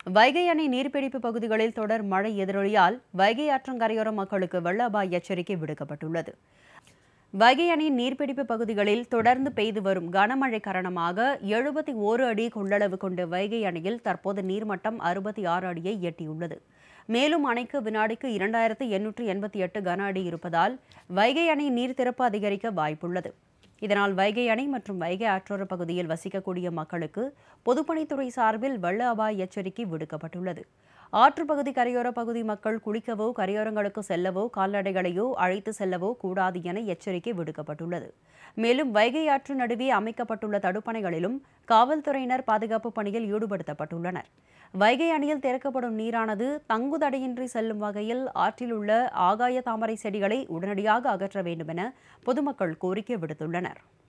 வைகை அணை நீர்பிடிப்பு பகுதிகளில் தொடர் மழை எதிரொலியால் வைகை ஆற்றங்கரையோர மக்களுக்கு வெள்ள அபாய எச்சரிக்கை விடுக்கப்பட்டுள்ளது வைகை அணையின் நீர்பிடிப்பு பகுதிகளில் தொடர்ந்து பெய்து வரும் கனமழை காரணமாக எழுபத்தி ஓரு அடி கொள்ளளவு கொண்ட வைகை அணையில் தற்போது நீர்மட்டம் அறுபத்தி ஆறு அடியை எட்டியுள்ளது மேலும் அணைக்கு வினாடிக்கு இரண்டாயிரத்து எண்ணூற்று எண்பத்தி எட்டு கன அடி இருப்பதால் வைகை அணை நீர் திறப்பு அதிகரிக்க வாய்ப்புள்ளது இதனால் வைகை அணை மற்றும் வைகை ஆற்றோர பகுதியில் வசிக்கக்கூடிய மக்களுக்கு பொதுப்பணித்துறை சார்பில் வெள்ள அபாய எச்சரிக்கை விடுக்கப்பட்டுள்ளது ஆற்றுப்பகுதி கரையோர பகுதி மக்கள் குளிக்கவோ கரையோரங்களுக்கு செல்லவோ கால்நடைகளையோ அழைத்து செல்லவோ கூடாது என எச்சரிக்கை விடுக்கப்பட்டுள்ளது மேலும் வைகை ஆற்று நடுவே அமைக்கப்பட்டுள்ள தடுப்பணைகளிலும் காவல்துறையினர் பாதுகாப்பு பணியில் ஈடுபடுத்தப்பட்டுள்ளனர் வைகை அணையில் திறக்கப்படும் நீரானது தங்குதடையின்றி செல்லும் வகையில் ஆற்றில் உள்ள ஆகாய தாமரை செடிகளை உடனடியாக அகற்ற வேண்டும் என பொதுமக்கள் கோரிக்கை விடுத்துள்ளனர்